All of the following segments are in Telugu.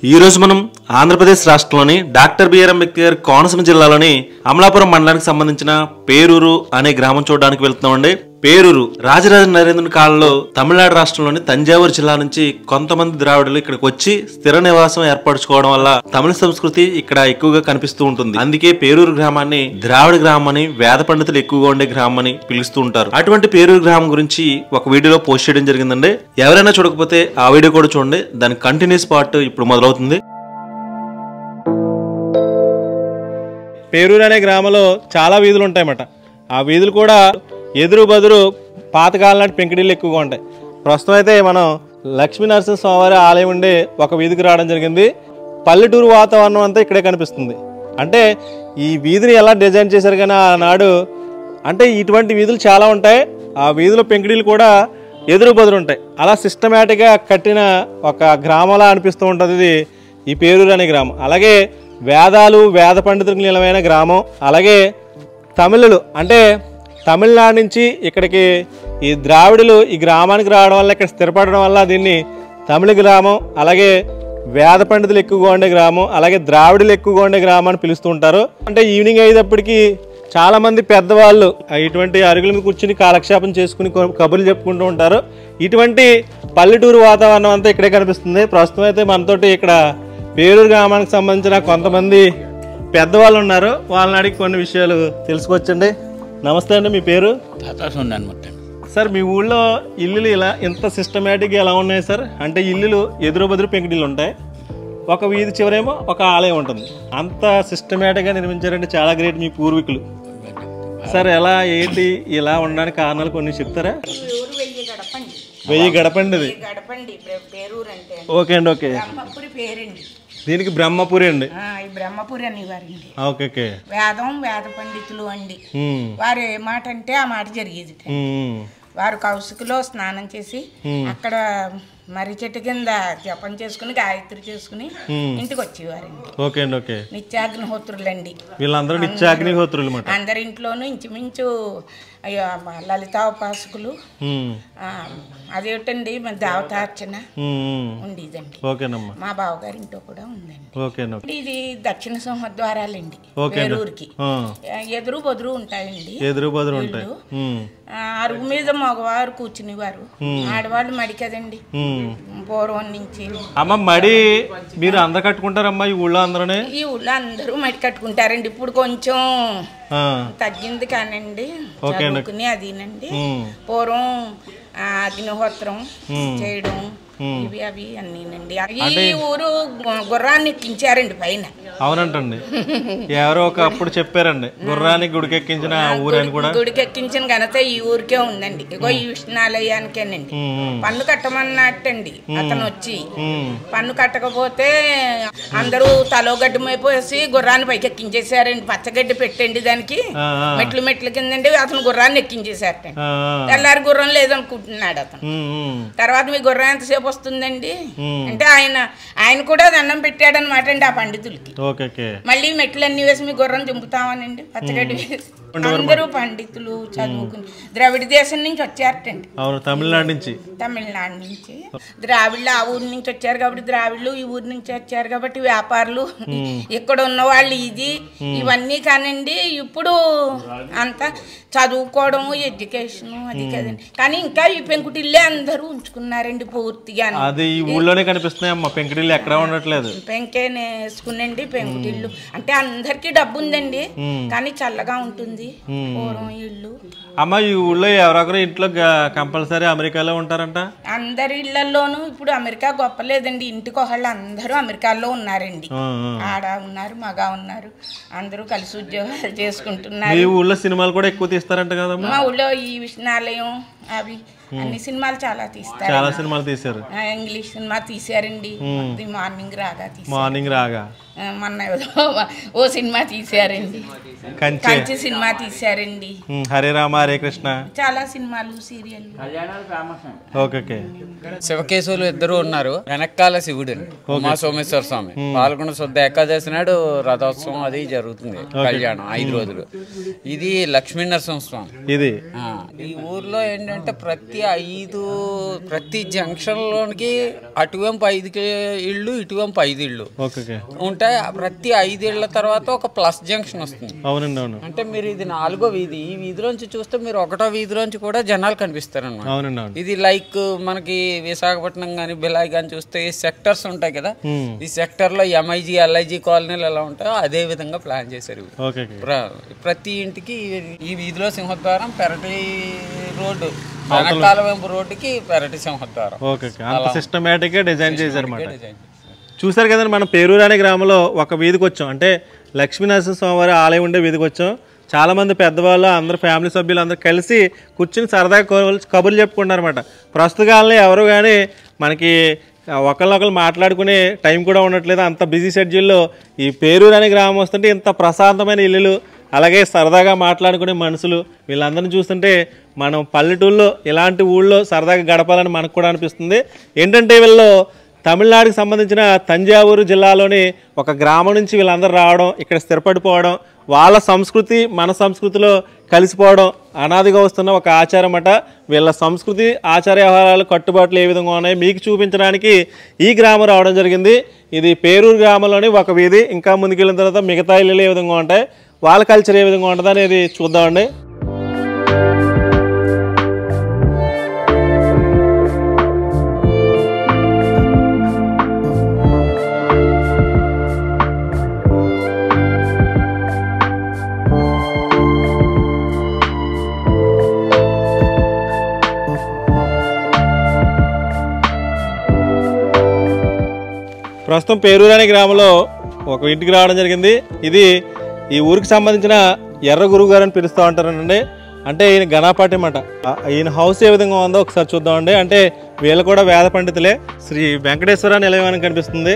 ఈ రోజు మనం ఆంధ్రప్రదేశ్ రాష్ట్రంలోని డాక్టర్ బిఆర్ అంబేద్కర్ కోనసీమ జిల్లాలోని అమలాపురం మండలానికి సంబంధించిన పేరూరు అనే గ్రామం చూడడానికి వెళ్తున్నామండి పేరూరు రాజరాజ నరేంద్రుని కాలంలో తమిళనాడు రాష్ట్రంలోని తంజావూరు జిల్లా నుంచి కొంతమంది ద్రావిడులు ఇక్కడికి వచ్చి స్థిర నివాసం ఏర్పరచుకోవడం వల్ల తమిళ సంస్కృతి ఇక్కడ ఎక్కువగా కనిపిస్తూ ఉంటుంది అందుకే పేరూరు గ్రామాన్ని ద్రావిడ గ్రామం అని వేద పండితులు ఎక్కువగా ఉండే గ్రామం అని పిలుస్తూ ఉంటారు అటువంటి పేరూరు గ్రామం గురించి ఒక వీడియోలో పోస్ట్ చేయడం జరిగిందండి ఎవరైనా చూడకపోతే ఆ వీడియో కూడా చూడండి దాని కంటిన్యూస్ పార్ట్ ఇప్పుడు మొదలవుతుంది పేరూరు అనే గ్రామంలో చాలా వీధులు ఉంటాయన్నమాట ఆ వీధులు కూడా ఎదురు బదురు పాతకాలం నాటి పెంకిడీలు ఎక్కువగా ఉంటాయి ప్రస్తుతం అయితే మనం లక్ష్మీ నరసింహ స్వామివారి ఆలయం ఉండే ఒక వీధికి రావడం జరిగింది పల్లెటూరు వాతావరణం అంతా ఇక్కడే కనిపిస్తుంది అంటే ఈ వీధిని ఎలా డిజైన్ చేశారు కానీ ఆనాడు అంటే ఇటువంటి వీధులు చాలా ఉంటాయి ఆ వీధిలో పెంకిడీలు కూడా ఎదురు బదురు ఉంటాయి అలా సిస్టమేటిక్గా కట్టిన ఒక గ్రామంలా అనిపిస్తూ ఉంటుంది ఇది ఈ పేరూరు అనే గ్రామం అలాగే వేదాలు వేద పండితులకు నిలమైన గ్రామం అలాగే తమిళులు అంటే తమిళనాడు నుంచి ఇక్కడికి ఈ ద్రావిడులు ఈ గ్రామానికి రావడం వల్ల ఇక్కడ స్థిరపడడం వల్ల దీన్ని తమిళ గ్రామం అలాగే వేద పండితులు ఎక్కువగా ఉండే గ్రామం అలాగే ద్రావిడులు ఎక్కువగా ఉండే గ్రామం అని పిలుస్తూ ఉంటారు అంటే ఈవినింగ్ అయ్యేటప్పటికి చాలా మంది పెద్దవాళ్ళు ఆ ఇటువంటి అరుగుల మీద కూర్చుని కాలక్షేపం చేసుకుని కొ- కబుర్లు చెప్పుకుంటూ ఉంటారు ఇటువంటి పల్లెటూరు వాతావరణం అంతా ఇక్కడే కనిపిస్తుంది ప్రస్తుతం అయితే మనతోటి ఇక్కడ పేరూరు గ్రామానికి సంబంధించిన కొంతమంది పెద్దవాళ్ళు ఉన్నారు వాళ్ళని అడిగి కొన్ని విషయాలు తెలుసుకోవచ్చండి నమస్తే అండి మీ పేరు తాతాసు ఉన్నాను మొత్తం సార్ మీ ఊళ్ళో ఇల్లులు ఇలా ఇంత సిస్టమేటిక్గా ఎలా ఉన్నాయి సార్ అంటే ఇల్లులు ఎదురు బదురు పెంకుటిల్లు ఉంటాయి ఒక వీధి చివరేమో ఒక ఆలయం ఉంటుంది అంత సిస్టమేటిక్గా నిర్మించారంటే చాలా గ్రేట్ మీ పూర్వీకులు సార్ ఎలా ఏంటి ఇలా ఉండడానికి కారణాలు కొన్ని చెప్తారా ఊరు వెయ్యి గడపండి వెయ్యి గడపండి ఇది గడపండి ప్రే- పేరూరు అంటే ఓకే అండి ఓకే బ్రహ్మపురి పేరండి దీనికి బ్రహ్మపురి అండి ఆ, ఈ బ్రహ్మపురి అనేవారండి ఆ, ఓకే ఓకే వేదం వేద పండితులు అండి ఉమ్, వారు ఏ మాట అంటే ఆ మాట జరిగేది ఉమ్, వారు కౌసుకులో స్నానం చేసి అక్కడ మర్రి చెట్టు కింద జపం చేసుకుని గాయత్రి చేసుకుని ఇంటికి వచ్చేవారండి ఓకే అండి ఓకే నిత్యాగ్నిహోత్రులండి వీళ్ళందరూ నిత్యాగ్నిహోత్రులు అన్నమాట అందరింట్లోనూ ఇంచుమించు అయ్యో లలితా ఉపాసకులు ఉమ్, ఆ, అదేమిటండి మన దేవతార్చన ఉమ్, ఉమ్. ఉండేదండి ఓకేనమ్మా మా బావగారి ఇంట్లో కూడా ఉందండి ఓకేనా ఇది దక్షిణ సింహద్వారాలండి ఓకే అండి. వేరూరికి ఆ, ఎదురు బదురు ఉంటాయండి ఎదురు బదురు ఉంటాయి ఇళ్ళు. ఉమ్, ఆ, అరుగు మీద మగవారు కూర్చునేవారు ఆడవాళ్ళు మడి కదండి ఉమ్. పూర్వం నుంచి అమ్మ మడి మీరు అందరు కట్టుకుంటారమ్మా ఈ ఊళ్ళో అందరూనే ఈ ఊళ్ళో అందరూ మడి కట్టుకుంటారండి ఇప్పుడు కొంచెం ఆ, తగ్గింది కానండి ఓకే అండి. చదువుకుని అదినండి ఉమ్, పూర్వం ఆ, అగ్నిహోత్రం చేయడం ఇవి అవి అన్నీనండి ఈ ఊరు గు- గుర్రాన్ని ఎక్కించారండి పైన అవునంటండి ఎవరో ఒక అప్పుడు చెప్పారండి గుర్రానికి గుడికెక్కించిన ఆ ఊరని కూడా గుడికి ఎక్కించిన ఘనత ఈ ఊరికే ఉందండి ఇగో ఈ విష్ణాలయానికేనండి ఉమ్, ఉమ్, పన్ను కట్టమన్నట్టండి అతను వచ్చి ఉమ్. పన్ను కట్టకపోతే అందరూ తలో గడ్డి అయిపోసి గుర్రాన్ని పైకి ఎక్కించేశారండి పచ్చగడ్డి పెట్టండి దానికి ఆ, ఆ. మెట్లు మెట్లు కిందండి అతను గుర్రాన్ని ఎక్కించేశారట ఆ, ఆ. తెల్లారి గుర్రం లేదనుకుంటున్నాడు అతను ఉమ్, ఉమ్, తర్వాత మీ గుర్రం ఎంతసేపు వస్తుందండి అంటే ఆయన ఆయన కూడా దండం పెట్టాడనమాట అండి ఆ పండితులకి ఓకే ఓకే మళ్ళీ మెట్లన్నీ వేసి మీ గుర్రం దింపుతామనండి పచ్చగడ్డి వేసి అందరూ పండితులు చదువుకుని ద్రవిడ దేశం నుంచి వచ్చారటండి అవును తమిళనాడు నుంచి తమిళనాడు నుంచి ద్రావిళ్ళు ఆ ఊరి నుంచి వచ్చారు కాబట్టి ద్రావిళ్ళు ఈ ఊరి నుంచి వచ్చారు కాబట్టి వ్యాపారులు ఇక్కడ ఉన్న వాళ్ళు ఇది ఇవన్నీ కానండి ఇప్పుడు అంతా చదువుకోవడము ఎడ్యుకేషన్ అది కదండి కానీ ఇంకా ఈ పెంకుటిల్లే అందరూ ఉంచుకున్నారండి పూర్తిగా అది ఈ ఊళ్ళోనే కనిపిస్తున్నాయి అమ్మ పెంకుటిల్లు ఎక్కడా ఉండట్లేదు పెంకే వేసుకునండి పెంకుటిల్లు అంటే అందరికీ డబ్బు ఉందండి కానీ చల్లగా ఉంటుంది పూర్వం ఇల్లు అమ్మ ఈ ఊళ్ళో ఎవరొకరు ఇంట్లో కంపల్సరీ అమెరికాలో ఉంటారంట అందరి ఇళ్లలోనూ ఇప్పుడు అమెరికా గొప్పలేదండి ఇంటికి ఒకళ్ళు అందరూ అమెరికాలో ఉన్నారండి ఆ, ఆ. ఆడ ఉన్నారు మగ ఉన్నారు అందరూ కలిసి ఉద్యోగాలు చేసుకుంటున్నారు మీ ఊళ్ళో సినిమాలు కూడా ఎక్కువ తీస్తారంట కదమ్మా మా ఊళ్ళో ఈ విష్ణాలయం అవి అన్ని సినిమాలు చాలా తీస్తారు చాలా సినిమాలు తీశారు ఆ, ఇంగ్లీష్ సినిమా తీశారండి ది మార్నింగ్ రాగా తీశారు మార్నింగ్ రాగా ఆ, మొన్న ఏదో ఓ సినిమా తీశారండి కంచె కంచి సినిమా తీశారండి ఉమ్, హరే రామ హరే కృష్ణ చాలా సినిమాలు సీరియల్ కళ్యాణాలు ఫేమస్ అండి ఓకే ఓకే శివకేశవులు ఇద్దరు ఉన్నారు వెనకాల శివుడు ఉమా సోమేశ్వర స్వామి పాల్గొన శుద్ధ ఏకాదశి నాడు రథోత్సవం అది జరుగుతుంది కళ్యాణం ఐదు రోజులు ఇది లక్ష్మీ నరసింహ స్వామి ఇది ఆ, ఈ ఊర్లో ఏంటంటే ప్రతి ఐదు ప్రతి జంక్షన్లోనికి అటువైపు ఐదు కి- ఇళ్ళు ఇటువైపు ఐదు ఇళ్ళు ఓకే ఓకే ఉంటాయి ప్రతి ఐదేళ్ల తర్వాత ఒక ప్లస్ జంక్షన్ వస్తుంది అవునండి అవును అంటే మీరు ఇది నాలుగో వీధి ఈ వీధిలోంచి చూస్తే మీరు ఒకటో వీధిలోంచి కూడా జనాలు కనిపిస్తారు అనమాట అవునండి అవును ఇది లైక్ మనకి విశాఖపట్నం కానీ బిలాయ్ కానీ చూస్తే సెక్టర్స్ ఉంటాయి కదా ఈ సెక్టర్ లో ఎంఐజీ ఎల్ఐజి కాలనీలు ఎలా ఉంటాయో అదే విధంగా ప్లాన్ చేశారు ఇవి. ఓకే ఓకే ప్ర- ప్రతి ఇంటికి ఈ వీధిలో సింహద్వారం పెరటి రోడ్డు వెనకాల వెంపు రోడ్డుకి పెరటి సింహద్వారం ఓకే ఓకే అంత సిస్టమేటిక్గా డిజైన్ చేశారన్నమాట డిజైన్ చూసారు కదండి మనం పేరూరు అనే గ్రామంలో ఒక వీధికి వచ్చాం అంటే లక్ష్మీనరసింహ స్వామివారి ఆలయం ఉండే వీధికి వచ్చాం చాలా మంది పెద్దవాళ్ళు అందరు ఫ్యామిలీ సభ్యులు అందరూ కలిసి కూర్చుని సరదాగా కబుర్లు- కబుర్లు చెప్పుకుంటారన్నమాట ప్రస్తుత కాలంలో ఎవరు కానీ మనకి ఒకళ్ళొకళ్ళు మాట్లాడుకునే టైం కూడా ఉండట్లేదు అంత బిజీ షెడ్యూల్లో ఈ పేరూరు అనే గ్రామం వస్తుంటే ఇంత ప్రశాంతమైన ఇల్లులు అలాగే సరదాగా మాట్లాడుకునే మనుషులు వీళ్ళందరినీ చూస్తుంటే మనం పల్లెటూళ్ళలో ఇలాంటి ఊళ్ళో సరదాగా గడపాలని మనకు కూడా అనిపిస్తుంది ఏంటంటే వీళ్ళు తమిళనాడుకి సంబంధించిన తంజావూరు జిల్లాలోని ఒక గ్రామం నుంచి వీళ్ళందరూ రావడం ఇక్కడ స్థిరపడిపోవడం వాళ్ళ సంస్కృతి మన సంస్కృతిలో కలిసిపోవడం అనాదిగా వస్తున్న ఒక ఆచారం అట వీళ్ళ సంస్కృతి ఆచార వ్యవహారాలు కట్టుబాట్లు ఏ విధంగా ఉన్నాయి మీకు చూపించడానికి ఈ గ్రామం రావడం జరిగింది ఇది పేరూరు గ్రామంలోని ఒక వీధి ఇంకా ముందుకెళ్ళిన తర్వాత మిగతా ఇల్లులు ఏ విధంగా ఉంటాయి వాళ్ళ కల్చర్ ఏ విధంగా ఉంటుంది అనేది చూద్దామండి ప్రస్తుతం పేరూరు అనే గ్రామంలో ఒక ఇంటికి రావడం జరిగింది ఇది ఈ ఊరికి సంబంధించిన ఎర్ర గురువు గారు అని పిలుస్తూ ఉంటారండి అంటే ఈయన గణపాటి అన్నమాట ఆ- ఈయన హౌస్ ఏ విధంగా ఉందో ఒకసారి చూద్దామండి అంటే వీళ్ళు కూడా వేద పండితులే శ్రీ వెంకటేశ్వర నిలయం అని కనిపిస్తుంది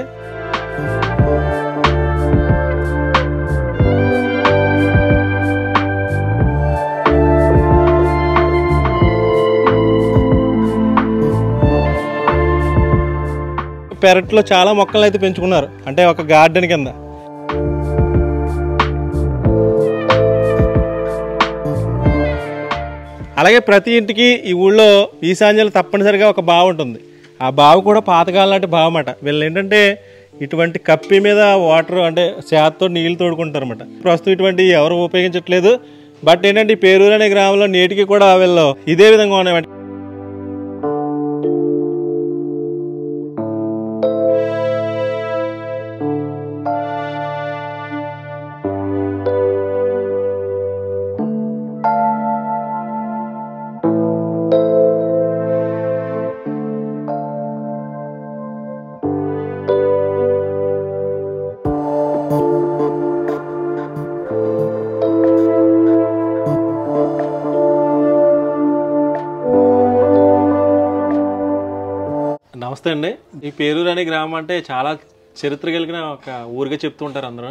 పెరట్లో చాలా మొక్కలు అయితే పెంచుకున్నారు అంటే ఒక గార్డెన్ కింద అలాగే ప్రతి ఇంటికి ఈ ఊళ్ళో ఈశాన్యాలు తప్పనిసరిగా ఒక బావి ఉంటుంది ఆ బావి కూడా పాతకాలం లాంటి బావి అన్నమాట వీళ్ళు ఏంటంటే ఇటువంటి కప్పి మీద వాటర్ అంటే చేతతో నీళ్లు తోడుకుంటారు అనమాట ప్రస్తుతం ఇటువంటి ఎవరు ఉపయోగించట్లేదు బట్ ఏంటంటే ఈ పేరూరు అనే గ్రామంలో నేటికి కూడా వీళ్ళు ఇదే విధంగా ఉన్నాయి నమస్తే అండి ఈ పేరూరు అనే గ్రామం అంటే చాలా చరిత్ర కలిగిన ఒక ఊరిగా చెప్తూ ఉంటారు అందరూ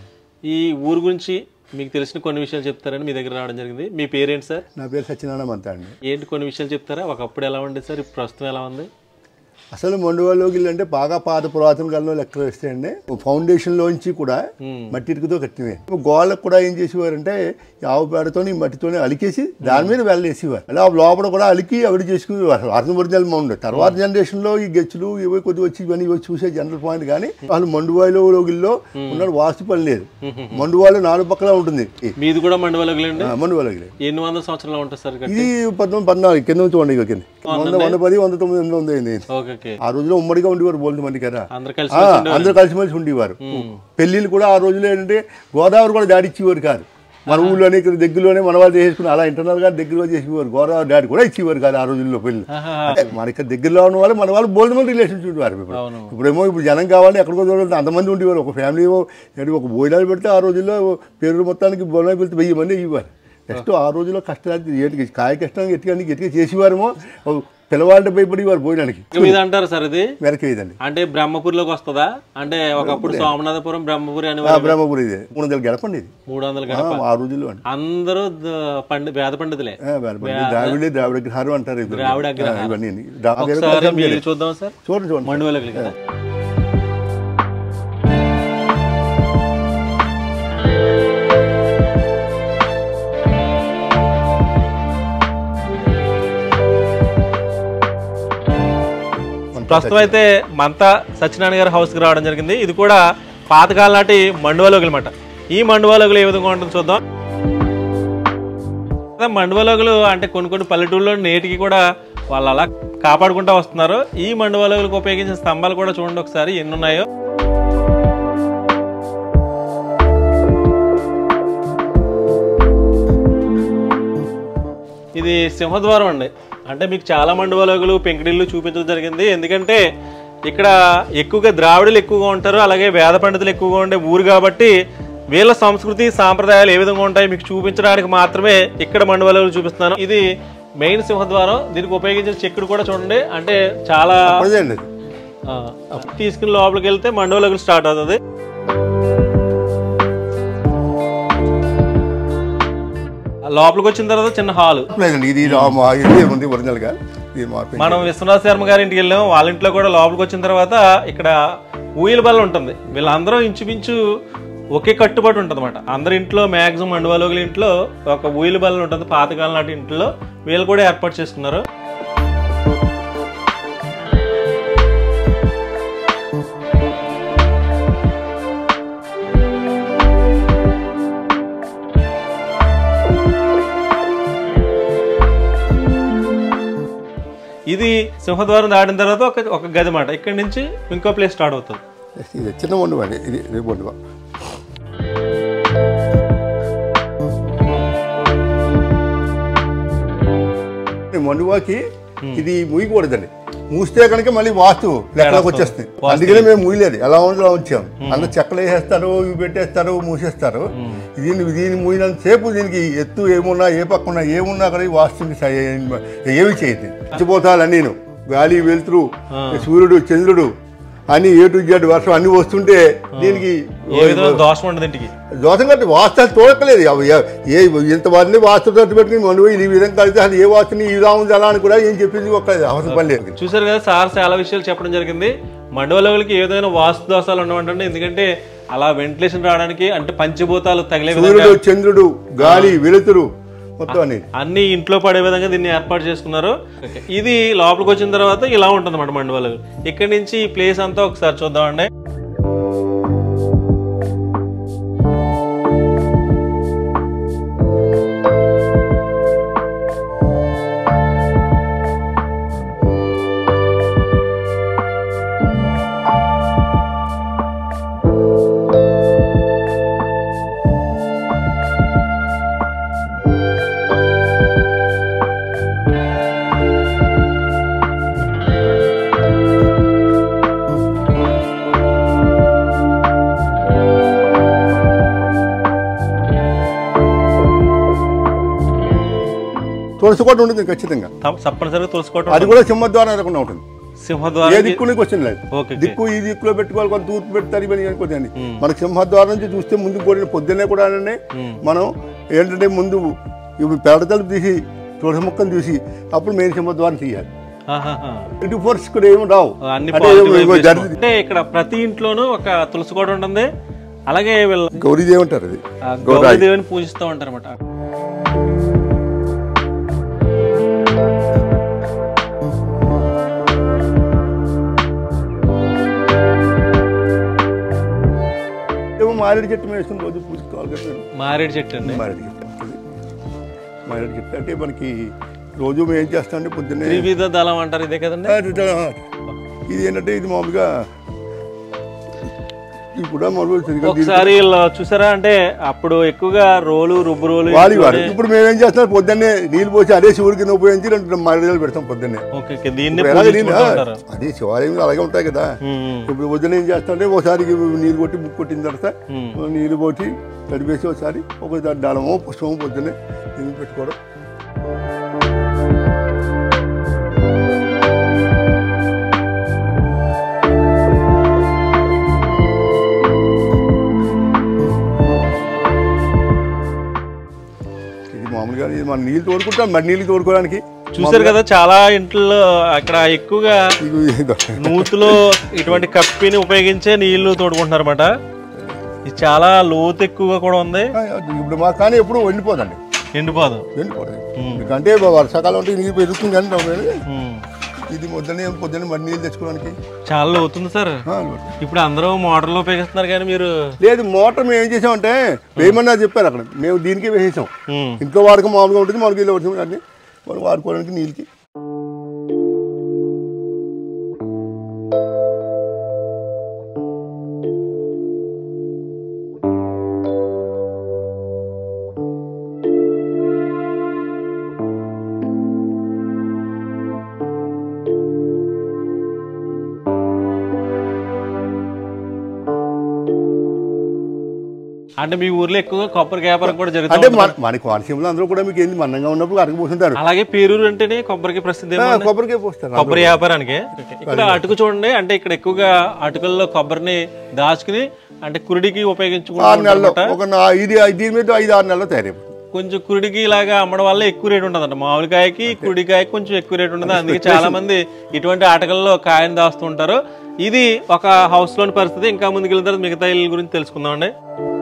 ఈ ఊరు గురించి మీకు తెలిసిన కొన్ని విషయాలు చెప్తారని మీ దగ్గర రావడం జరిగింది మీ పేరేంటి సార్ నా పేరు సత్యనారాయణ మంత అండి ఏంటి కొన్ని విషయాలు చెప్తారా ఒకప్పుడు ఎలా ఉండేది సార్ ఇప్పుడు ప్రస్తుతం ఎలా ఉంది అసలు మొండువాళ్ళలోకి ఇల్లు అంటే బాగా పాత పురాతన కాలంలో లెక్కలు వేస్తే అండి ఫౌండేషన్ లోంచి కూడా మట్టి ఇటుకతో కట్టినవే గోళ్ళకు కూడా ఏం చేసేవారంటే ఈ ఆవు పేడతోని ఈ మట్టితోని అలికేసి దాని మీద వెళ్ళేసేవారు అలా లోపల కూడా అలికి అవిడి చేసుకునేవారు అర్థం ఒరిజినల్ మౌండ్ తర్వాత జనరేషన్ లో ఈ గెచ్చులు ఇవి కొద్ది వచ్చి ఇవన్నీ ఇవి చూసే జనరల్ పాయింట్ కానీ వాళ్ళు మండువాయిలో లోగిల్లో ఉన్నాడు వాస్తు పని లేదు మండువాయిలో నాలుగు పక్కల ఉంటుంది మీది కూడా మండవలగలండి మండువాళ్ళకి ఎన్ని వందల సంవత్సరాలు ఉంటుంది సార్ ఇది పంతొమ్మిది పద్నాలుగు కింద నుంచి వండి కింద వంద వంద పది వంద తొమ్మిది వందలు ఉంది అయింది ఓకే ఓకే ఆ రోజులో ఉమ్మడిగా ఉండేవారు బోల్డ్ మంది కదా అందరు కలిసి ఆ, అందరూ కలిసిమెలిసి ఉండేవారు పెళ్ళిళ్ళు కూడా ఆ రోజుల్లో ఏంటంటే గోదావరి కూడా డాడీ ఇచ్చేవారు కాదు మన ఊళ్ళోనే ఇక్కడ దగ్గరలోనే మన వాళ్ళు చేసుకుని అలా ఇంటర్నల్ గా దగ్గరలో చేసేవారు గోదావరి డాడీ కూడా ఇచ్చేవారు కాదు ఆ రోజుల్లో పెళ్ళి అంటే మన ఇక్కడ దగ్గరలో ఉన్న వాళ్ళు మన వాళ్ళు బోల్డ్ మంది రిలేషన్స్ ఉండేవారు ఇప్పుడు ఇప్పుడేమో ఇప్పుడు జనం కావాలి ఎక్కడికో దూరం అంతమంది ఉండేవారు ఒక ఫ్యామిలీ ఏమో ఏంటి ఒక భోజనాలు పెడితే ఆ రోజుల్లో పేరు మొత్తానికి భోజనాలు పెడితే వెయ్యి మంది ఇవ్వాలి నెక్స్ట్ ఆ రోజుల్లో కష్టాలు ఏంటి కాయ కష్టం ఎట్టిగా ఎట్టిగా చేసేవారేమో పిల్లవాళ్ళని భయపడేవారు భోజనానికి మీద అంటారు సార్ ఇది వెనక ఇదండి అంటే బ్రహ్మపురిలోకి వస్తుందా అంటే ఒకప్పుడు సోమనాథపురం బ్రహ్మపురి అని ఆ బ్రహ్మపురి ఇది మూడు వందల గడపండి ఇది మూడు వందల ఆ, గడప ఆ రోజుల్లో అండి అందరూ ద- పండి వేద పండితులే ఆ, వేలపల్లి. ద్రావిడే ద్రావిడ గ్రహారం అంటారు ఇది. ద్రావిడ అగ్రహారం. ఆ, ఇవన్నీ దా- ఆ పేరు ఒకసారి కోసం మీరు వేరే. చూద్దాం సార్ చూడండి చూడండి మండువలగలి కదా ప్రస్తుతం అయితే మంతా సత్యనారాయణ గారి హౌస్కి రావడం జరిగింది ఇది కూడా పాతకాలం నాటి మండువలోగులు అనమాట ఈ మండువలోగులు ఏ విధంగా ఉంటుందో చూద్దాం అదే మండువలోగులు అంటే కొన్ని కొన్ని పల్లెటూళ్ళలో నేటికి కూడా వాళ్ళు అలా కాపాడుకుంటూ వస్తున్నారు ఈ మండువలోగులకు ఉపయోగించిన స్తంభాలు కూడా చూడండి ఒకసారి ఎన్ని ఉన్నాయో ఇది సింహద్వారం అండి అంటే మీకు చాలా మండువలోగులు పెంకిడిల్లు చూపించడం జరిగింది ఎందుకంటే ఇక్కడ ఎక్కువగా ద్రావిడులు ఎక్కువగా ఉంటారు అలాగే వేద పండితులు ఎక్కువగా ఉండే ఊరు కాబట్టి వీళ్ళ సంస్కృతి సాంప్రదాయాలు ఏ విధంగా ఉంటాయి మీకు చూపించడానికి మాత్రమే ఇక్కడ మండువలోగులు చూపిస్తున్నాను ఇది మెయిన్ సింహద్వారం దీనికి ఉపయోగించిన చెక్కుడు కూడా చూడండి అంటే చాలా అదేండి అది. ఆ, తీసుకుని లోపలికి వెళ్తే మండోలగులు స్టార్ట్ అవుతుంది లోపలికి వచ్చిన తర్వాత చిన్న హాల్ లేదండి ఇది రా- మా ఇదే ఉంది ఒరిజినల్ గా ఇది మా పెంచి- మనం విశ్వనాథ్ శర్మ గారి ఇంటికి వెళ్ళాం వాళ్ళ ఇంట్లో కూడా లోపలికి వచ్చిన తర్వాత ఇక్కడ ఊయల బల్ల ఉంటుంది వీళ్ళందరూ ఇంచుమించు ఒకే కట్టుబాటు ఉంటుంది అనమాట అందరి ఇంట్లో మ్యాక్సిమం మండువాలోగుల ఇంట్లో ఒక ఊయల బల్ల ఉంటుంది పాతకాలం నాటి ఇంట్లో వీళ్ళు కూడా ఏర్పాటు చేసుకున్నారు ఇది సింహద్వారం దాటిన తర్వాత ఒక ఒక గది మాట ఇక్కడ నుంచి ఇంకో ప్లేస్ స్టార్ట్ అవుతుంది ఇది చిన్న వండు అండి ఇది ఇది వండువా ఈ మండువాకి ఇది ముయ్యకూడదండి మూస్తే కనుక మళ్ళీ వాస్తు లెక్కలోకి వచ్చేస్తుంది అందుకనే మేము ముయ్యలేదు ఎలా ఉందో అలా ఉంచాం అందరు చెక్కలు వేసేస్తారు ఇవి పెట్టేస్తారు మూసేస్తారు దీన్ని దీన్ని మూయినంత సేపు దీనికి ఎత్తు ఏమున్నా ఏ పక్క ఉన్నా ఏమున్నా కూడా ఈ వాస్తుకి స- ఏమి చేయదు చచ్చిపోతాను నేను గాలి వెలుతురు సూర్యుడు చంద్రుడు అని ఏ టు జెడ్ వర్షం అన్ని వస్తుంటే దీనికి ఏ విధంగా దోషం ఉండదు ఇంటికి దోషం కట్టి వాస్తు చూడక్కలేదు అవి ఏ- ఏ ఇంతమంది వాస్తు తట్టు పెట్టుకుని మనం ఈ విధంగా కలిస్తే అసలు ఏ వాస్తుని ఇలా ఉంది అలా అని కూడా ఏం చెప్పింది ఒక్క అవసరం పని లేదు చూసారు కదా సార్ చాలా విషయాలు చెప్పడం జరిగింది మండవలకి ఏ విధమైన వాస్తు దోషాలు ఉండవంటే ఎందుకంటే అలా వెంటిలేషన్ రావడానికి అంటే పంచభూతాలు తగిలే విధంగా సూర్యుడు చంద్రుడు గాలి వెలుతురు మొత్తం అని అన్ని ఇంట్లో పడే విధంగా దీన్ని ఏర్పాటు చేసుకున్నారు ఇది లోపలికి వచ్చిన తర్వాత ఇలా ఉంటుంది అన్నమాట మండవాళ్ళు ఇక్కడి నుంచి ఈ ప్లేస్ అంతా ఒకసారి చూద్దామండి తులసి కోట ఉంటుంది ఖచ్చితంగా తప్ప- తప్పనిసరిగా తులసుకోవటం అది కూడా సింహద్వారం ఎదురకుండా ఉంటుంది ఏ సింహద్వారం దిక్కుని క్వశ్చన్ లేదు ఓకే, ఓకే. దిక్కు ఈ దిక్కులో పెట్టుకోవాలి కొంత తూర్పు పెడతారు ఇవన్నీ అనుకోదండి మనకి సింహద్వారం నుంచి చూస్తే ముందు కూడా పొద్దున్నే కూడా మనం ఏంటంటే ముందు ఇవి పెడతలు తీసి తులసి మొక్కలు చూసి అప్పుడు మెయిన్ సింహద్వారం తీయాలి ఆహాహా. ఇటు ఫోర్స్ కూడా ఏమి రావు అన్ని అంటే positive ఏమో vibration. జరిగింది అంటే ఇక్కడ ప్రతి ఇంట్లోనూ ఒక తులసి కోట ఉంటుంది అలాగే వీళ్ళ గౌరీదేవి అంటారు అది ఆ గౌరాయి గౌరీదేవిని పూజిస్తూ ఉంటారు అనమాట ఏమో మారేడు చెట్టు మేము వేసుకుని రోజు పూజించుకోవాలి కదా మారేడు చెట్టు అండి మారేడు చెట్టు అది. మారేడు చెట్టు అంటే మనకి రోజు మేము ఏం చేస్తామంటే పొద్దున్నే త్రివిధ దళం అంటారు ఇదే కదండి ఇది ఏంటంటే ఇది మామూలుగా ఇది కూడా మామూలుగా సరిగ్గా దీనికి ఒకసారి వీళ్ళు చూసారా అంటే అప్పుడు ఎక్కువగా రోలు రుబ్బు రోలు వాలివారు ఇంట్లోనే- ఇప్పుడు మేము ఏం చేస్తున్నాం పొద్దున్నే నీళ్ళు పోసి అదే శివుడి కింద ఉపయోగించి రెండు మారేడులు పెడతాం పొద్దున్నే ఓకే ఓకే దీన్ని ఇప్పుడు ఎలాగ నీళ్ళు పూజించుకుంటూ ఉంటారు అదే శివాలయం అలాగే ఉంటాయి కదా ఉమ్, ఇప్పుడు పొద్దున్న ఏం చేస్తామంటే ఒకసారి నీళ్ళు కొట్టి ముక్కు కొట్టిన తర్వాత ఉమ్. నీళ్ళు కొట్టి తడిపేసి ఒకసారి ఒక దాడమో పుష్పమో పొద్దున్నే నీళ్ళు పెట్టుకోవడం ఇది మామూలుగా ఇది మనం నీళ్ళు తోడుకుంటాం మరి నీళ్ళు తోడుకోవడానికి చూసారు కదా చాలా ఇంట్లో అక్కడ ఎక్కువగా ఇది ఇదో. నూతులో ఇటువంటి కప్పిని ఉపయోగించే నీళ్లు తోడుకుంటున్నారు అనమాట ఇది చాలా లోతు ఎక్కువగా కూడా ఉంది ఇప్పుడు మా కానీ ఎప్పుడు ఎండిపోదండి ఎండిపోదు ఎండిపోదు ఎందుకంటే వర్షాకాలం అంటే నీరు పెరుగుతుంది కానీ ఉమ్. ఇది పొద్దున్నే పొద్దున్న మరి నీళ్ళు తెచ్చుకోవడానికి చాలా అవుతుంది సార్ ఆ, ఇప్పుడు అందరూ మోటార్లు ఉపయోగిస్తున్నారు కానీ మీరు లేదు మోటార్ మేము ఏం చేసామంటే వేయమన్నా చెప్పారు అక్కడ మేము దీనికే వేసేసాం ఉమ్. ఇంట్లో వాడకం మామూలుగా ఉంటుంది మనకి ఇలా వచ్చిన అన్ని మనం వాడుకోవడానికి నీళ్ళకి అంటే మీ ఊర్లో ఎక్కువగా కొబ్బరి వ్యాపారం కూడా అంటే జరుగుతుంది మన మన కోనసీమలో అందరూ కూడా మీకు ఏంది మన్నంగా ఉన్నప్పుడు అడగబోతుంటారు అలాగే పేరూరు అంటేనే కొబ్బరికి ప్రసిద్ధి ఏమో అండి? కొబ్బరికాయ పోస్తారు కొబ్బరి వ్యాపారానికి ఇక్కడ అటుకు చూడండి అంటే ఇక్కడ ఎక్కువగా అటుకుల్లో కొబ్బరిని దాచుకుని అంటే కురిడికి ఆరు ఉపయోగించుకుంటారు నెలలు ఒక నా- ఇది దీని మీద ఐదు ఆరు నెలలు తయారైపోతుంది కొంచెం కురిడికి ఇలాగా అమ్మడం వల్ల ఎక్కువ రేట్ ఉంటుంది అంట మామిడికాయకి కురిడికాయకి కొంచెం ఎక్కువ రేట్ ఉంటుంది అందుకే చాలా మంది ఇటువంటి ఆటకల్లో కాయని దాస్తుంటారు ఇది ఒక హౌస్ లోని పరిస్థితి ఇంకా ముందుకు వెళ్ళిన తర్వాత మిగతా ఇల్లు గురించి తెలుసుకుందామండి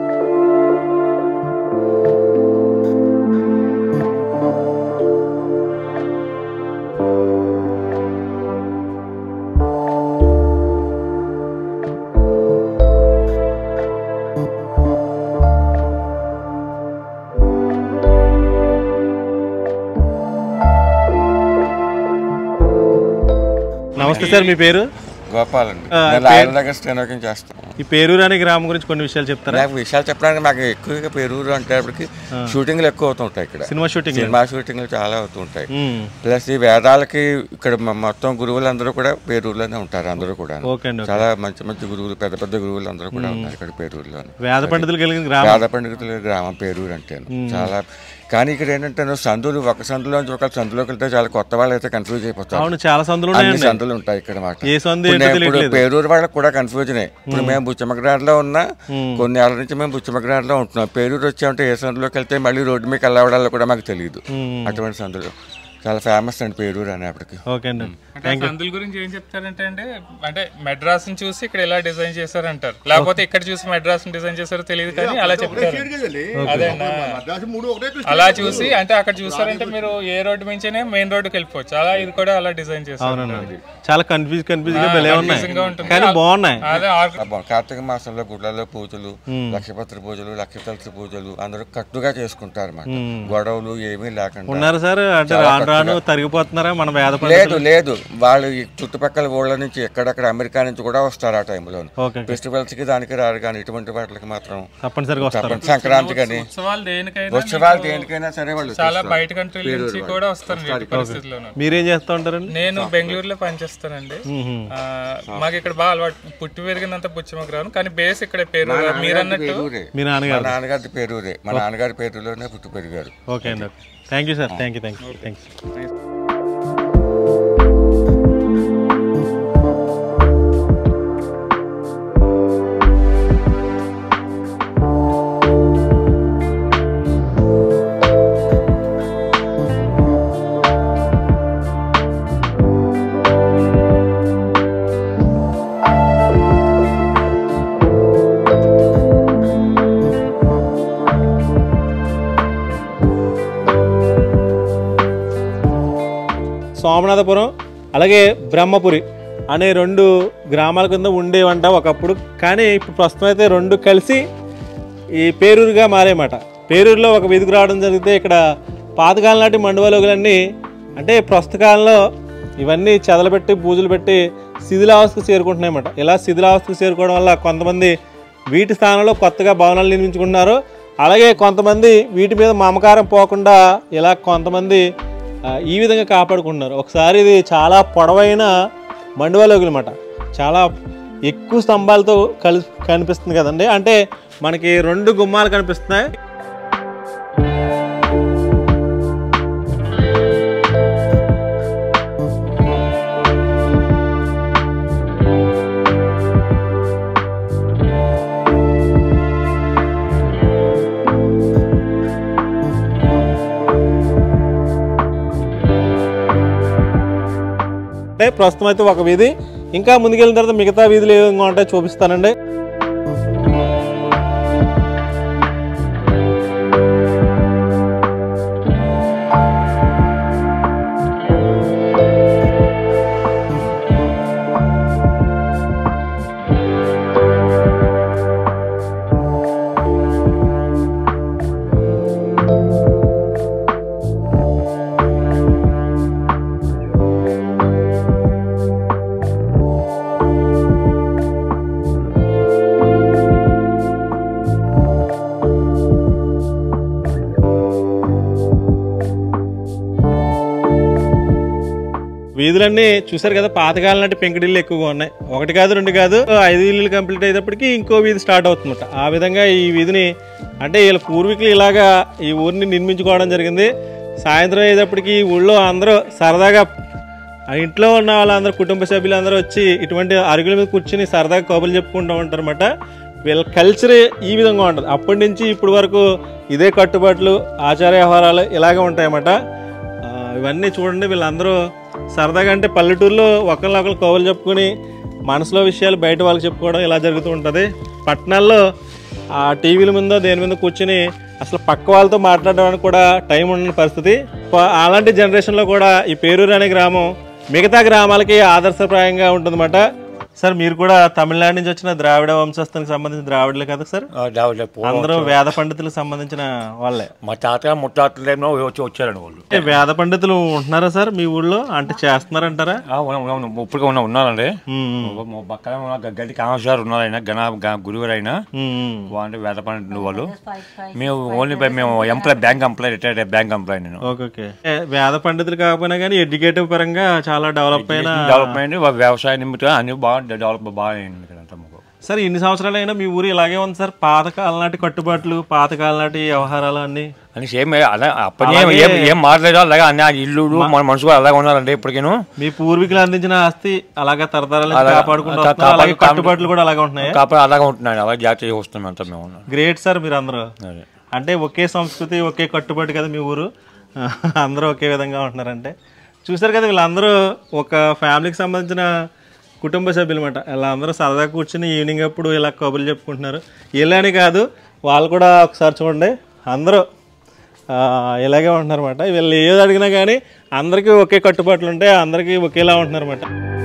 నమస్తే సార్ మీ పేరు గోపాలండి ఆ, నేను పేరు- ఆయన దగ్గర స్టెనోకింగ్ చేస్తాను ఈ పేరూరు అనే గ్రామం గురించి కొన్ని విషయాలు చెప్తారా నాకు విషయాలు చెప్పడానికి మాకు ఎక్కువగా పేరూరు అంటే షూటింగ్లు ఎక్కువ అవుతుంటాయి ఇక్కడ సినిమా షూటింగ్ సినిమా షూటింగ్లు చాలా అవుతుంటాయి ఉమ్. ప్లస్ ఈ వేదాలకి ఇక్కడ మ- మొత్తం గురువులందరూ కూడా పేరూరులోనే ఉంటారు అందరూ కూడా ఓకే అండి ఓకే. చాలా మంచి మంచి గురువులు పెద్ద పెద్ద గురువులు అందరూ కూడా ఉన్నారు ఇక్కడ పేరూరులోనే వేద పండితులు కలిగిన గ్రామం వేద పండితుల గ్రామం పేరూరు అంటే చాలా కానీ ఇక్కడ ఏంటంటే నువ్వు సందులు ఒక సందులోంచి ఒక సందులోకి వెళ్తే చాలా కొత్త వాళ్ళు అయితే కన్ఫ్యూజ్ అయిపోతారు అవును చాలా సందులు అన్ని ఉన్నాయండి సందులు ఉంటాయి ఇక్కడ మాట ఏ సందు ఇప్పుడు ఏంటో నేను ఇప్పుడు తెలియట్లేదు. పేరూరు వాళ్ళకి కూడా కన్ఫ్యూజన్ ఇప్పుడు మేము బుచ్చమగ్రాడ్లో ఉన్నా కొన్ని ఏళ్ళ నుంచి మేము బుచ్చమగ్రాడ్లో ఉంటున్నాం పేరూరు వచ్చామంటే ఏ సందులోకి వెళ్తే మళ్ళీ రోడ్డు మీకు వెళ్ళవడాలో కూడా మాకు తెలియదు అటువంటి సందులు చాలా ఫేమస్ అండి పేరూరు అనేప్పటికి ఓకే అండి అంటే థ్యాంక్ యూ సందుల గురించి ఏం చెప్తారంటే అంటే అంటే మెడ్రాస్ ని చూసి ఇక్కడ ఎలా డిజైన్ చేశారు అంటారు లేకపోతే ఇక్కడ చూసి మెడ్రాస్ ని డిజైన్ చేశారో తెలియదు కానీ అలా చెప్తారు అదే అన్న. మూడు ఒకటే అలా చూసి అంటే అక్కడ చూసారంటే మీరు ఏ రోడ్డు మించనే మెయిన్ రోడ్డుకి వెళ్ళిపోవచ్చు అలా ఇది కూడా అలా డిజైన్ చేశారు అవునండి చాలా కన్ఫ్యూజ్ కన్ఫ్యూజ్ గా భలే ఉన్నాయి confusing గా ఉంటుంది. కానీ బాగున్నాయి అదే ఆర్గ- అబ్బా, కార్తీక మాసంలో గుడ్లలో పూజలు లక్షపత్రి పూజలు లక్షతలసి పూజలు అందరూ కట్టుగా చేసుకుంటారు అన్నమాట గొడవలు ఏమీ లేకుండా ఉన్నారు సార్ అంటే చాలా రాను రాను కరెక్ట్గా. తరిగిపోతున్నారా మన వేద లేదు పండితులు లేదు వాళ్ళు ఈ చుట్టుపక్కల ఊళ్ళ నుంచి ఎక్కడెక్కడ అమెరికా నుంచి కూడా వస్తారు ఆ టైంలో ఓకే ఫెస్టివల్స్ కి దానికి రారు కానీ ఇటువంటి వాటికి మాత్రం తప్పనిసరిగా వస్తారు తప్పని సంక్రాంతి కానీ ఉత్సవాలు దేనికైనా ఉత్సవాలు దేనికైనా సరే వాళ్ళు చాలా చేస్తారు. బయట కంట్రీల నుంచి కూడా వస్తారు ఎట్టి పరిస్థితుల్లోనూ మీరేం చేస్తూ ఉంటారండి నేను బెంగళూరులో పనిచేస్తానండి ఆ, మాకు ఇక్కడ బాగా అలవాటు పుట్టి పెరిగిందంతా పుచ్చిమగ్రాను కానీ బేస్ ఇక్కడ పేరు మీరు అన్నట్టు పేరూరే. మీ మా నాన్నగారు నాన్నగారి పేరూరే మా నాన్నగారి పేరులోనే పుట్టి పెరిగారు ఓకే అండి okay thank you sir thank you thank you thank you Somanathapuram అలాగే బ్రహ్మపురి అనే రెండు గ్రామాల కింద ఉండేవంట ఒకప్పుడు కానీ ఇప్పుడు ప్రస్తుతం అయితే రెండు కలిసి ఈ పేరూరుగా మారేమాట పేరూరులో ఒక వీధికి రావడం జరిగితే ఇక్కడ పాతకాలం నాటి మండవలోగులన్నీ అంటే ప్రస్తుత కాలంలో ఇవన్నీ చెదలబెట్టి పూజలు పెట్టి శిథిలావస్థకు చేరుకుంటున్నాయన్నమాట ఇలా శిథిలావస్థకు చేరుకోవడం వల్ల కొంతమంది వీటి స్థానంలో కొత్తగా భవనాలు నిర్మించుకుంటున్నారు అలాగే కొంతమంది వీటి మీద మమకారం పోకుండా ఇలా కొంతమంది ఆ, ఈ విధంగా కాపాడుకుంటున్నారు ఒకసారి ఇది చాలా పొడవైన మండువలోగులు అనమాట చాలా ఎక్కువ స్తంభాలతో కలిసి కనిపిస్తుంది కదండి అంటే మనకి రెండు గుమ్మాలు కనిపిస్తున్నాయి అంటే ప్రస్తుతం అయితే ఒక వీధి ఇంకా ముందుకెళ్ళిన తర్వాత మిగతా వీధులు ఏ విధంగా ఉంటాయో చూపిస్తానండి వీధులన్నీ చూసారు కదా పాతకాలం నాటి పెంకుడిల్లు ఎక్కువగా ఉన్నాయి ఒకటి కాదు రెండు కాదు ఐదు ఇల్లులు కంప్లీట్ అయ్యేటప్పటికి ఇంకో వీధి స్టార్ట్ అవుతుందట ఆ విధంగా ఈ వీధిని అంటే వీళ్ళ పూర్వీకులు ఇలాగా ఈ ఊరిని నిర్మించుకోవడం జరిగింది సాయంత్రం అయ్యేటప్పటికి ఈ ఊళ్ళో అందరూ సరదాగా ఆ ఇంట్లో ఉన్న వాళ్ళందరూ కుటుంబ సభ్యులందరూ వచ్చి ఇటువంటి అరుగుల మీద కూర్చుని సరదాగా కబుర్లు చెప్పుకుంటూ ఉంటారు అనమాట వీళ్ళ కల్చర్ ఈ విధంగా ఉంటుంది అప్పటి నుంచి ఇప్పటి వరకు ఇదే కట్టుబాట్లు ఆచార వ్యవహారాలు ఇలాగే ఉంటాయన్నమాట ఆ, ఇవన్నీ చూడండి వీళ్ళందరూ సరదాగా అంటే పల్లెటూరులో ఒకరినొకరు కబుర్లు చెప్పుకొని మనసులో విషయాలు బయట వాళ్ళకి చెప్పుకోవడం ఇలా జరుగుతూ ఉంటుంది పట్టణాల్లో ఆ టీవీల మీద దేని మీద కూర్చుని అసలు పక్క వాళ్ళతో మాట్లాడడానికి కూడా టైం ఉండని పరిస్థితి ప- అలాంటి జనరేషన్లో కూడా ఈ పేరూరు అనే గ్రామం మిగతా గ్రామాలకి ఆదర్శప్రాయంగా ఉంటుందన్నమాట సార్ మీరు కూడా తమిళనాడు నుంచి వచ్చిన ద్రావిడ వంశస్థానికి సంబంధించిన ద్రావిడలే కదా సార్ దావులే పో అందరూ వేద పండితులకు సంబంధించిన వాళ్ళే మా తాత ముత్తాతల టైంలో వచ్చి వచ్చారండి వాళ్ళు అంటే వేద పండితులు ఉంటున్నారా సార్ మీ ఊళ్ళో అంటే చేస్తున్నారంటారా ఆ, ఉన్నాం, ఉన్నాం, ఇప్పుడు ఉన్నా ఉన్నారండి ఉమ్, మా పక్కన ఉన్న గడ్డి కామేశ్వర ఉన్నారు ఆయన గణ గ- గురుగారు అయినా ఉమ్, ఉమ్. వాళ్ళు వేద పండితులు వాళ్ళు మేము ఓన్లీ బై- మేము employee bank employee retired bank employee నేను ఓకే ఓకే ఏ, వేద పండితులు కాకపోయినా కానీ ఎడ్యుకేటివ్ పరంగా చాలా డెవలప్ అయిన డెవలప్మెంట్ వ్యవసాయ నిమిత్తం అన్ని బాగా డెవలప్ బాగా అయింది ఇక్కడ అంతా మాకు సార్ ఇన్ని సంవత్సరాలైనా మీ ఊరు ఇలాగే ఉంది సార్ పాతకాలం నాటి కట్టుబాట్లు పాతకాలం నాటి వ్యవహారాలు అన్ని అని సేమ్ అలా అప్పటి ఏం ఏం ఏం మారలేదు అలాగే అన్ని ఆ ఇల్లు మన మనుషులు కూడా అలాగే ఉన్నారండి ఇప్పటికేను మీ పూర్వీకులు అందించిన ఆస్తి అలాగా తరతరాల నుంచి అలాగా- కాపాడుకుంటూ కా- వస్తున్నారు. అలాగే కాపాడు- కట్టుబాట్లు కూడా అలాగే ఉంటున్నాయి కాకపోతే అలాగే ఉంటున్నాయి అలాగే జాగ్రత్త వస్తున్నాం అంతా మేము గ్రేట్ సార్ మీరు అందరూ అదే అంటే ఒకే సంస్కృతి ఒకే కట్టుబాటు కదా మీ ఊరు అందరూ ఒకే విధంగా ఉంటున్నారంటే చూసారు కదా వీళ్ళందరూ ఒక ఫ్యామిలీకి సంబంధించిన కుటుంబ సభ్యులు అనమాట ఇలా అందరూ సరదాగా కూర్చుని ఈవినింగ్ అప్పుడు ఇలా కబుర్లు చెప్పుకుంటున్నారు వీళ్ళని కాదు వాళ్ళు కూడా ఒకసారి చూడండి అందరూ ఆ, ఇలాగే ఉంటున్నారు అనమాట వీళ్ళు ఏది అడిగినా కానీ అందరికీ ఒకే కట్టుబాట్లు ఉంటాయి అందరికీ ఒకేలా ఉంటున్నారు అనమాట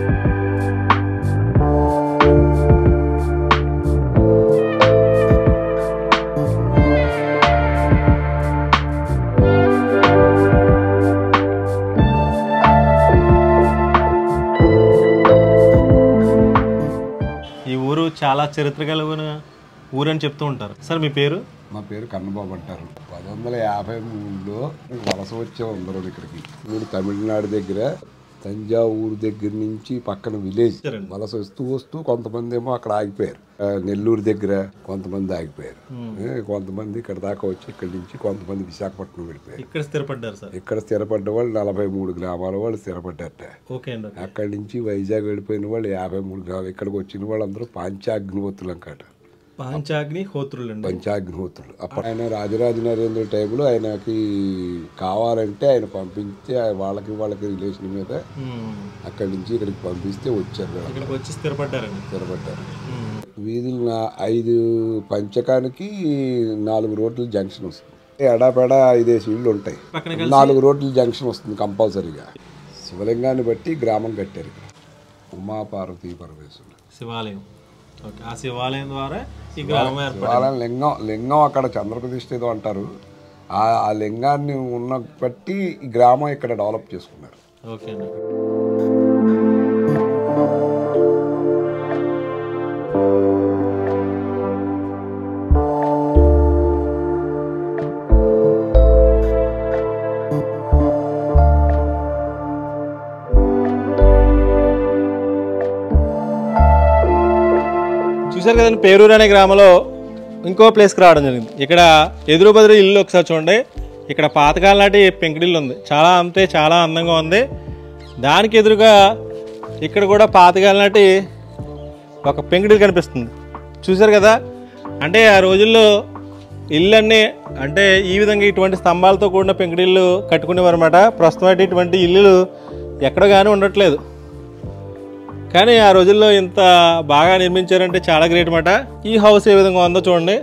ఈ ఊరు చాలా చరిత్ర కలిగిన ఊరు అని చెప్తూ ఉంటారు సార్ మీ పేరు మా పేరు కన్నబాబు అంటారు పంతొమ్మిది వందల యాభై మూడులో వలస వచ్చాం అందరం ఇక్కడికి మీరు తమిళనాడు దగ్గర తంజావూరు దగ్గర నుంచి పక్కన విలేజ్ వలస వస్తూ వస్తూ కొంతమంది ఏమో అక్కడ ఆగిపోయారు ఆ, నెల్లూరు దగ్గర కొంతమంది ఆగిపోయారు ఏ, కొంతమంది ఇక్కడ దాకా వచ్చి ఇక్కడి నుంచి కొంతమంది విశాఖపట్నం వెళ్ళిపోయారు ఇక్కడ స్థిరపడ్డారు సార్ ఇక్కడ స్థిరపడ్డ వాళ్ళు నలభై మూడు గ్రామాల వాళ్ళు స్థిరపడ్డారట ఓకే అండి ఓకే. అక్కడి నుంచి వైజాగ్ వెళ్ళిపోయిన వాళ్ళు యాభై మూడు గ్రామాలు ఇక్కడికి వచ్చిన వాళ్ళందరూ పాంచాగ్నివత్తులు అంకట పాంచాగ్ని హోత్రులు అండి పంచాగ్నిహోత్రులు అప్పుడు ఆయన రాజరాజ నరేంద్ర టైంలో ఆయనకి కావాలంటే ఆయన పంపించి ఆ వాళ్ళకి వాళ్ళకి రిలేషన్ మీద అక్కడి నుంచి ఇక్కడికి పంపిస్తే వచ్చారు వీళ్ళు. ఇక్కడికి వచ్చి స్థిరపడ్డారండి స్థిరపడ్డారు వీధులు నా- ఐదు పంచకానికి నాలుగు రోడ్లు జంక్షన్ వస్తుంది ఎడాపెడా ఐదేసి ఇళ్ళు ఉంటాయి నాలుగు రోడ్లు జంక్షన్ వస్తుంది కంపల్సరీగా శివలింగాన్ని బట్టి గ్రామం కట్టారు ఇక్కడ ఉమాపార్వతీ పరమేశ్వరుడు శివాలయం ఓకే ఆ శివాలయం ద్వారా ఈ గ్రామం ఏర్పడింది వాళ్ళ లింగం లింగం అక్కడ చంద్రప్రతిష్ఠ ఏదో అంటారు ఆ ఆ లింగాన్ని ఉన్న బట్టి ఈ గ్రామం ఇక్కడ డెవలప్ చేసుకున్నారు ఓకే అండి చూశారు కదండి పేరూరు అనే గ్రామంలో ఇంకో ప్లేస్కి రావడం జరిగింది ఇక్కడ ఎదురు బదురు ఇల్లు ఒకసారి చూడండి ఇక్కడ పాతకాలం నాటి పెంకుడిల్లు ఉంది చాలా అంతే చాలా అందంగా ఉంది దానికి ఎదురుగా ఇక్కడ కూడా పాతకాలం నాటి ఒక పెంకుడిల్లు కనిపిస్తుంది చూశారు కదా అంటే ఆ రోజుల్లో ఇల్లన్నీ అంటే ఈ విధంగా ఇటువంటి స్తంభాలతో కూడిన పెంకుడిల్లు కట్టుకునేవారు అనమాట ప్రస్తుతం అయితే ఇటువంటి ఇల్లులు ఎక్కడ కానీ ఉండట్లేదు కానీ ఆ రోజుల్లో ఇంత బాగా నిర్మించారంటే చాలా గ్రేట్ మాట ఈ హౌస్ ఏ విధంగా ఉందో చూడండి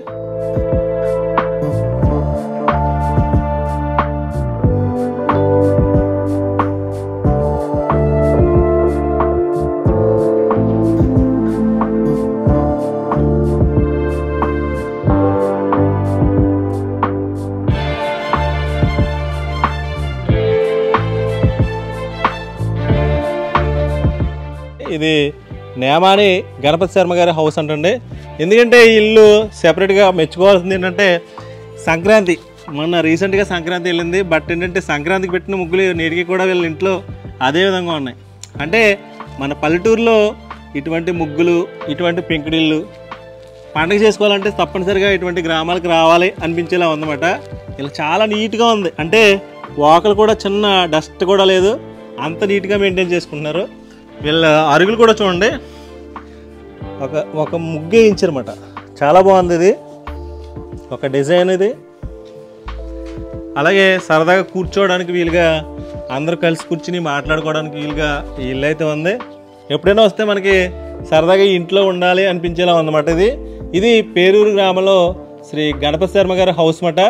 ఇది నేమాని గణపతి శర్మ గారి హౌస్ అంటండి ఎందుకంటే ఈ ఇల్లు సెపరేట్గా మెచ్చుకోవాల్సింది ఏంటంటే సంక్రాంతి మొన్న రీసెంట్గా సంక్రాంతి వెళ్ళింది బట్ ఏంటంటే సంక్రాంతికి పెట్టిన ముగ్గులు నేటికి కూడా వీళ్ళ ఇంట్లో అదే విధంగా ఉన్నాయి అంటే మన పల్లెటూరులో ఇటువంటి ముగ్గులు ఇటువంటి పెంకుడిళ్ళు పండగ చేసుకోవాలంటే తప్పనిసరిగా ఇటువంటి గ్రామాలకు రావాలి అనిపించేలా ఉందన్నమాట ఇలా చాలా నీట్గా ఉంది అంటే వాకలు కూడా చిన్న డస్ట్ కూడా లేదు అంత నీట్గా మెయింటైన్ చేసుకుంటున్నారు వీళ్ళ అరుగులు కూడా చూడండి ఒక ఒక ముగ్గు వేయించారన్నమాట చాలా బాగుంది ఇది ఒక డిజైన్ ఇది అలాగే సరదాగా కూర్చోవడానికి వీలుగా అందరూ కలిసి కూర్చుని మాట్లాడుకోవడానికి వీలుగా ఈ ఇల్లు అయితే ఉంది ఎప్పుడైనా వస్తే మనకి సరదాగా ఈ ఇంట్లో ఉండాలి అనిపించేలా ఉందన్నమాట ఇది ఇది పేరూరు గ్రామంలో శ్రీ గణపతి శర్మ గారి హౌస్ మాట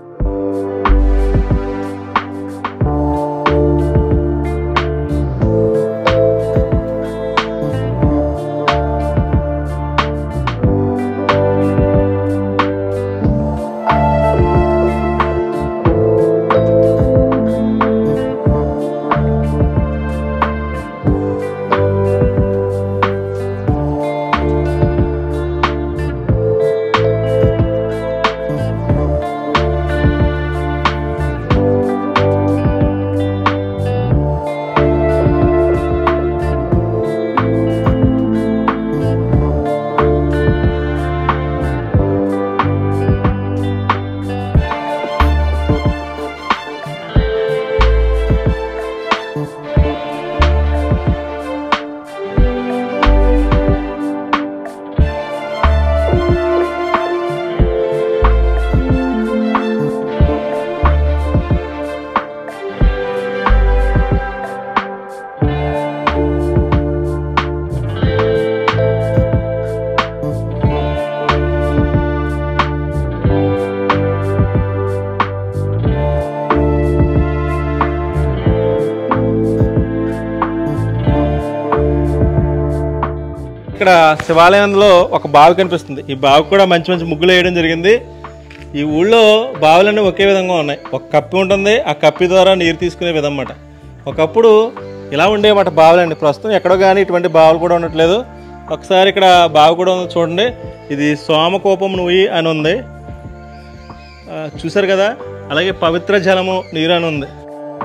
ఇక్కడ శివాలయంలో ఒక బావి కనిపిస్తుంది ఈ బావి కూడా మంచి మంచి ముగ్గులు వేయడం జరిగింది ఈ ఊళ్ళో బావులన్నీ ఒకే విధంగా ఉన్నాయి ఒక కప్పి ఉంటుంది ఆ కప్పి ద్వారా నీరు తీసుకునే విధం అన్నమాట ఒకప్పుడు ఇలా ఉండేమాట బావులండి ప్రస్తుతం ఎక్కడో కానీ ఇటువంటి బావులు కూడా ఉండట్లేదు ఒకసారి ఇక్కడ బావి కూడా ఉంది చూడండి ఇది సోమకోపం నుయ్యి అని ఉంది ఆ, చూశారు కదా అలాగే పవిత్ర జలము నీరు అని ఉంది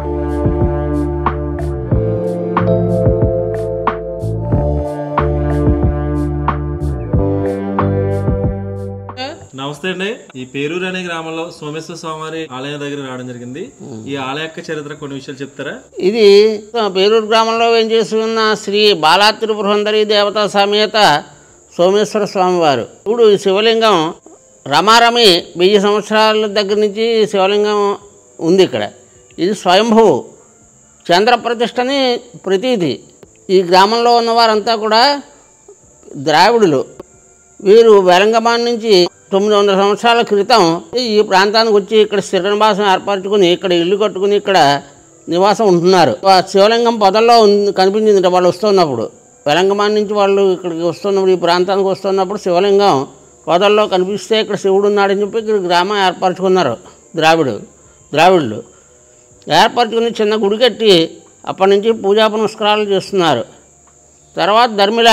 నమస్తే అండి ఈ పేరూరు అనే గ్రామంలో సోమేశ్వర స్వామివారి ఆలయం దగ్గర రావడం జరిగింది ఈ ఆలయ యొక్క చరిత్ర కొన్ని విషయాలు చెప్తారా ఇది పేరూరు గ్రామంలో వేంచేస్తున్న శ్రీ బాలా త్రిపురందరి దేవతా సమేత సోమేశ్వర స్వామివారు ఇప్పుడు ఈ శివలింగం రమారమి వెయ్యి సంవత్సరాల దగ్గర నుంచి శివలింగం ఉంది ఇక్కడ ఇది స్వయంభువు చంద్ర ప్రతిష్టని ప్రతీతి ఈ గ్రామంలో ఉన్నవారంతా కూడా ద్రావిడులు వీరు వెలంగమాన్ నుంచి తొమ్మిది వందల సంవత్సరాల క్రితం ఈ ప్రాంతానికి వచ్చి ఇక్కడ స్థిర నివాసం ఏర్పరచుకుని ఇక్కడ ఇల్లు కట్టుకుని ఇక్కడ నివాసం ఉంటున్నారు ఆ శివలింగం పొదల్లో ఉంది- కనిపించింది వాళ్ళు వస్తున్నప్పుడు వెలంగమాన్ నుంచి వాళ్ళు ఇక్కడికి వస్తున్నప్పుడు ఈ ప్రాంతానికి వస్తున్నప్పుడు శివలింగం పొదల్లో కనిపిస్తే ఇక్కడ శివుడు ఉన్నాడని చెప్పి ఇక్కడ గ్రామం ఏర్పరచుకున్నారు ద్రావిడు ద్రావిడులు ఏర్పరచుకుని చిన్న గుడి కట్టి అప్పటి నుంచి పూజా పునస్కారాలు చేస్తున్నారు తర్వాత ధర్మిల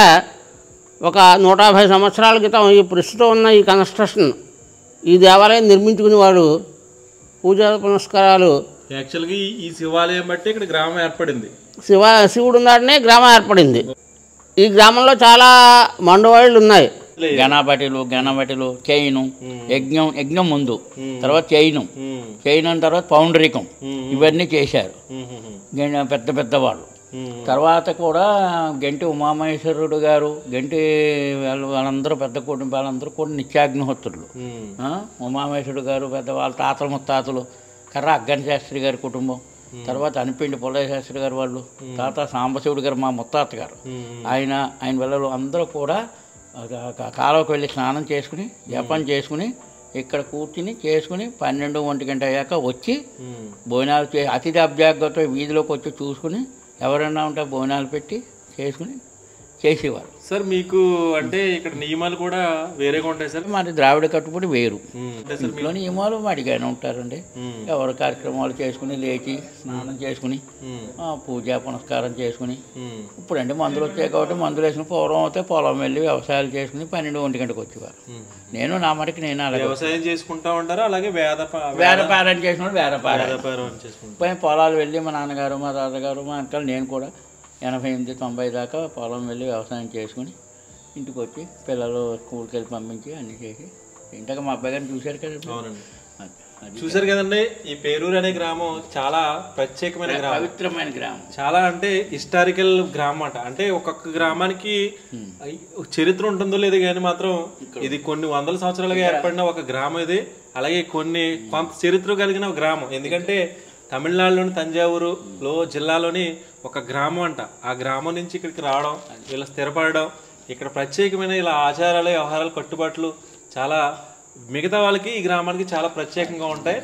ఒక నూట యాభై సంవత్సరాల క్రితం ఈ ప్రస్తుతం ఉన్న ఈ కన్స్ట్రక్షన్ ఈ దేవాలయం నిర్మించుకుని వాడు పూజా పునస్కారాలు యాక్చువల్గా ఈ- ఈ శివాలయం బట్టి ఇక్కడ గ్రామం ఏర్పడింది శివ శివుడు ఉన్నాడనే గ్రామం ఏర్పడింది ఈ గ్రామంలో చాలా మండువాళ్ళు ఉన్నాయి గణపటిలు గణపటిలు చైను యజ్ఞం యజ్ఞం ముందు తర్వాత చైను చైన్ అయిన తర్వాత పౌండరికం ఇవన్నీ చేశారు గె- పెద్ద పెద్ద వాళ్ళు తర్వాత కూడా గంటి ఉమామహేశ్వరుడు గారు గంటి వాళ్ళు వాళ్ళందరూ పెద్ద కుటుంబం వాళ్ళందరూ కూడా నిత్యాగ్నిహోత్రులు ఆ? ఉమామహేశ్వరుడు గారు పెద్ద వాళ్ళ తాతల ముత్తాతలు కర్ర అగ్గని శాస్త్రి గారి కుటుంబం తర్వాత అనిపిండి పుల్లయ్య శాస్త్రి గారు వాళ్ళు తాత సాంబశివుడు గారు మా ముత్తాత గారు ఆయన ఆయన పిల్లలు అందరూ కూడా కా- కా- కాలువకు వెళ్ళి స్నానం చేసుకుని జపం చేసుకుని ఇక్కడ కూర్చుని చేసుకుని పన్నెండు ఒంటి గంట అయ్యాక వచ్చి భోజనాలు చే అతిథి అభ్యాగతో వీధిలోకి వచ్చి చూసుకుని ఎవరైనా ఉంటే భోజనాలు పెట్టి చేసుకుని చేసేవారు సార్ మీకు అంటే ఇక్కడ నియమాలు కూడా వేరేగా ఉంటాయి సార్ మరి ద్రావిడ కట్టుబడి వేరు ఇంట్లో నియమాలు వాడిగానే ఉంటారండి ఎవరి కార్యక్రమాలు చేసుకుని లేచి స్నానం చేసుకుని ఆ, పూజా పునస్కారం చేసుకుని ఇప్పుడంటే మందులు వచ్చాయి కాబట్టి మందులు వేసిన పూర్వం అయితే పొలం వెళ్ళి వ్యవసాయాలు చేసుకుని పన్నెండు ఒంటి గంటకు వచ్చేవారు నేను నా మటుకు నేను అలాగే వ్యవసాయం చేసుకుంటా ఉంటారు అలాగే వేద ప- వేదపారాయణ చేసిన వేదపారాయణ వేదపారాయణ చేసుకుంటారు పై పొలాలు వెళ్ళి మా నాన్నగారు మా తాతగారు మా అంకల్ నేను కూడా ఎనభై ఎనిమిది తొంభై దాకా పొలం వెళ్ళి వ్యవసాయం చేసుకుని ఇంటికి వచ్చి పిల్లలు స్కూల్కి వెళ్ళి పంపించి అన్నీ చేసి ఇంతక మా అబ్బాయి గారిని చూశారు కదా ఇప్పుడు. అవునండి. అది- అది చూశారు కదండి ఈ పేరూరు అనే గ్రామం చాలా ప్రత్యేకమైన గ్రామం పవిత్రమైన గ్రామం చాలా అంటే హిస్టారికల్ గ్రామం అంట అంటే ఒక్కొక్క గ్రామానికి చరిత్ర ఉంటుందో లేదో కానీ మాత్రం ఇది కొన్ని వందల సంవత్సరాలుగా ఏర్పడిన ఒక గ్రామం ఇది అలాగే కొన్ని కొంత చరిత్ర కలిగిన ఒక గ్రామం ఎందుకంటే తమిళనాడులోని తంజావూరులో జిల్లాలోని ఒక గ్రామం అంట ఆ గ్రామం నుంచి ఇక్కడికి రావడం ఇలా స్థిరపడడం ఇక్కడ ప్రత్యేకమైన ఇలా ఆచారాలు వ్యవహారాలు కట్టుబాట్లు చాలా మిగతా వాళ్ళకి ఈ గ్రామానికి చాలా ప్రత్యేకంగా ఉంటాయి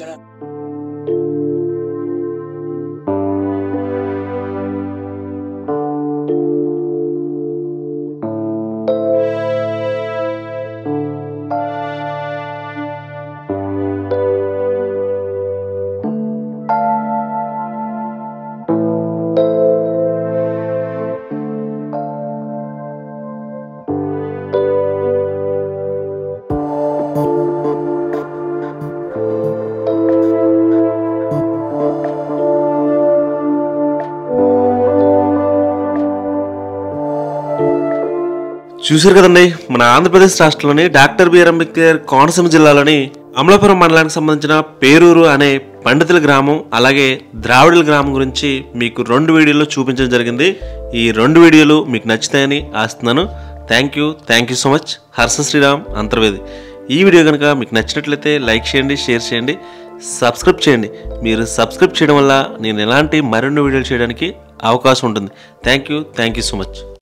చూశారు కదండి మన ఆంధ్రప్రదేశ్ రాష్ట్రంలోని డాక్టర్ బిఆర్ అంబేద్కర్ కోనసీమ జిల్లాలోని అమలాపురం మండలానికి సంబంధించిన పేరూరు అనే పండితుల గ్రామం అలాగే ద్రావిడుల గ్రామం గురించి మీకు రెండు వీడియోలు చూపించడం జరిగింది ఈ రెండు వీడియోలు మీకు నచ్చుతాయని ఆస్తున్నాను thank you thank you so much Harsha Sriram Antarvedi ఈ వీడియో కనుక మీకు నచ్చినట్లయితే లైక్ చేయండి షేర్ చేయండి సబ్స్క్రైబ్ చేయండి మీరు సబ్స్క్రైబ్ చేయడం వల్ల నేను ఎలాంటి మరిన్ని వీడియోలు చేయడానికి అవకాశం ఉంటుంది thank you thank you so much